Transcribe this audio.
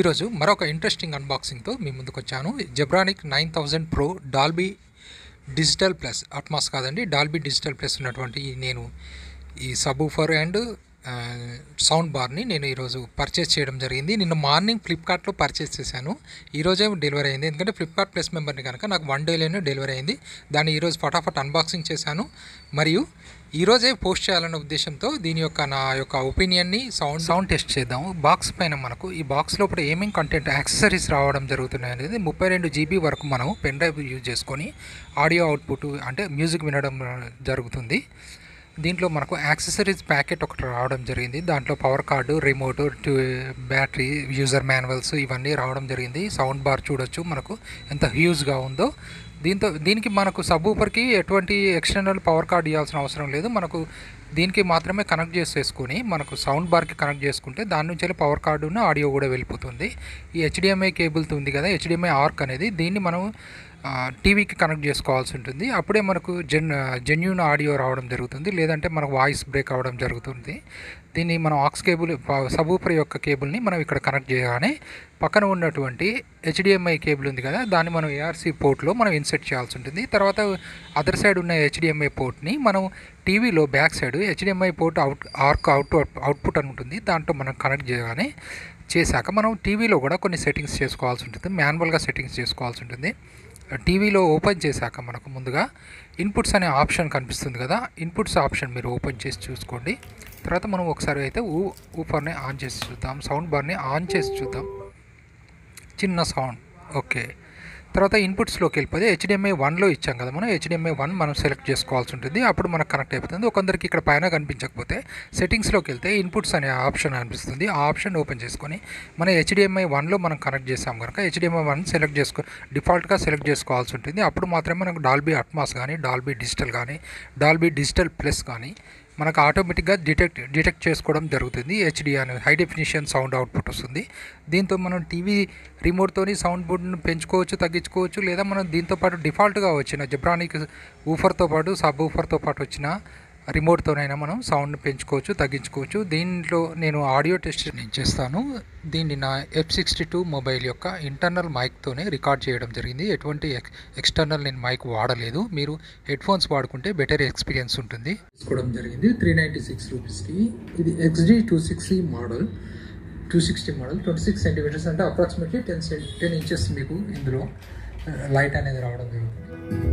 ఈరోజు మరొక ఇంట్రెస్టింగ్ అన్బాక్సింగ్తో మీ ముందుకు వచ్చాను Zebronic nine thousand pro Dolby digital plus Atmos కాదండి డాల్బీ డిజిటల్ ప్లస్ ఉన్నటువంటి ఈ నేను ఈ సబూఫర్ అండ్ సౌండ్ బార్ని నేను ఈరోజు పర్చేస్ చేయడం జరిగింది నిన్న మార్నింగ్ ఫ్లిప్కార్ట్లో పర్చేస్ చేశాను ఈరోజే డెలివరీ అయింది ఎందుకంటే ఫ్లిప్కార్ట్ ప్లస్ మెంబర్ని కనుక నాకు వన్ డేలోనే డెలివరీ అయింది దాన్ని ఈరోజు ఫటాఫట్ అన్బాక్సింగ్ చేశాను మరియు ఈరోజే పోస్ట్ చేయాలన్న ఉద్దేశంతో దీని యొక్క నా యొక్క ఒపీనియన్ని సౌండ్ సౌండ్ టెస్ట్ చేద్దాము బాక్స్ పైన మనకు ఈ బాక్స్ లోపల ఏమేమి కంటెంట్ యాక్సెసరీస్ రావడం జరుగుతున్నాయి అనేది ముప్పై రెండు జీబీ వరకు మనం పెన్ డ్రైవ్ యూజ్ చేసుకొని ఆడియో అవుట్పుట్ అంటే మ్యూజిక్ వినడం జరుగుతుంది దీంట్లో మనకు యాక్సెసరీస్ ప్యాకెట్ ఒకటి రావడం జరిగింది దాంట్లో power card remote battery user manuals ఇవన్నీ రావడం జరిగింది సౌండ్ బార్ చూడొచ్చు మనకు ఎంత హ్యూజ్గా ఉందో దీంతో దీనికి మనకు సబ్ ఊపర్కి ఎటువంటి ఎక్స్టర్నల్ పవర్ కార్డ్ ఇవ్వాల్సిన అవసరం లేదు మనకు దీనికి మాత్రమే కనెక్ట్ చేసేసుకొని మనకు సౌండ్ బార్కి కనెక్ట్ చేసుకుంటే దాని నుంచి పవర్ కార్డును ఆడియో కూడా వెళ్ళిపోతుంది ఈ హెచ్డిఎంఐ కేబుల్తో ఉంది కదా హెచ్డిఎంఐ ఆర్క్ అనేది దీన్ని మనం టీవీకి కనెక్ట్ చేసుకోవాల్సి ఉంటుంది అప్పుడే మనకు జెన్ జెన్యున్ ఆడియో రావడం జరుగుతుంది లేదంటే మనకు వాయిస్ బ్రేక్ అవ్వడం జరుగుతుంది దీన్ని మనం ఆక్స్ కేబుల్ సబూపర్ యొక్క కేబుల్ని మనం ఇక్కడ కనెక్ట్ చేయగానే పక్కన ఉన్నటువంటి హెచ్డిఎంఐ కేబుల్ ఉంది కదా దాన్ని మనం ఏఆర్సీ పోర్ట్లో మనం ఇన్సెట్ చేయాల్సి ఉంటుంది తర్వాత అదర్ సైడ్ ఉన్న హెచ్డిఎంఐ పోర్ట్ని మనం టీవీలో back side HDMI port out ARC out output అని ఉంటుంది దాంట్లో మనం కనెక్ట్ చేయగానే చేశాక మనం టీవీలో కూడా కొన్ని సెట్టింగ్స్ చేసుకోవాల్సి ఉంటుంది మాన్యువల్గా సెట్టింగ్స్ చేసుకోవాల్సి ఉంటుంది టీవీలో ఓపెన్ చేశాక మనకు ముందుగా ఇన్పుట్స్ అనే ఆప్షన్ కనిపిస్తుంది కదా ఇన్పుట్స్ ఆప్షన్ మీరు ఓపెన్ చేసి చూసుకోండి తర్వాత మనం ఒకసారి అయితే ఊ ఊపర్ని ఆన్ చేసి చూద్దాం సౌండ్ బార్ని ఆన్ చేసి చూద్దాం చిన్న సౌండ్ ఓకే తర్వాత ఇన్పుట్స్లోకి వెళ్ళిపోతే హెచ్డిఎంఐ వన్లో ఇచ్చాం కదా మనం హెచ్డిఎంఐ వన్ మనం సెలెక్ట్ చేసుకోవాల్సి ఉంటుంది అప్పుడు మనకు కనెక్ట్ అయిపోతుంది కొందరికి ఇక్కడ పైన కనిపించకపోతే సెట్టింగ్స్లోకి వెళ్తే ఇన్పుట్స్ అనే ఆప్షన్ అనిపిస్తుంది ఆ ఆప్షన్ ఓపెన్ చేసుకొని మన హెచ్డిఎంఐ వన్లో మనం కనెక్ట్ చేసాం కనుక హెచ్డిఎంఐ వన్ సెలెక్ట్ చేసుకో డిఫాల్ట్గా సెలెక్ట్ చేసుకోవాల్సి ఉంటుంది అప్పుడు మాత్రమే మనకు డాల్బీ అట్మాస్ కానీ డాల్బీ డిజిటల్ కానీ డాల్బీ డిజిటల్ ప్లస్ కానీ మనకు ఆటోమేటిక్గా డిటెక్ట్ డిటెక్ట్ చేసుకోవడం జరుగుతుంది హెచ్డి అని హై డెఫినిషన్ సౌండ్ అవుట్పుట్ వస్తుంది దీంతో మనం టీవీ రిమోట్తోని సౌండ్ బోర్డ్ను పెంచుకోవచ్చు తగ్గించుకోవచ్చు లేదా మనం దీంతో పాటు డిఫాల్ట్గా వచ్చిన జబ్రానిక్ ఊఫర్తో పాటు సబ్ ఊఫర్తో పాటు వచ్చిన రిమోట్తోనైనా మనం సౌండ్ పెంచుకోవచ్చు తగ్గించుకోవచ్చు దీంట్లో నేను ఆడియో టెస్ట్ నేను చేస్తాను దీన్ని నా ఎఫ్ సిక్స్టీ టూ మొబైల్ యొక్క ఇంటర్నల్ మైక్తోనే రికార్డ్ చేయడం జరిగింది ఎటువంటి ఎక్స్టర్నల్ నేను మైక్ వాడలేదు మీరు హెడ్ ఫోన్స్ వాడుకుంటే బెటర్ ఎక్స్పీరియన్స్ ఉంటుంది తీసుకోవడం జరిగింది త్రీ నైంటీ సిక్స్ రూపీస్కి ఇది XD two sixty model two sixty model twenty six centimetres అంటే అప్రాక్సిమేట్లీ టెన్ టెన్ ఇంచెస్ మీకు ఇందులో లైట్ అనేది రావడం జరుగుతుంది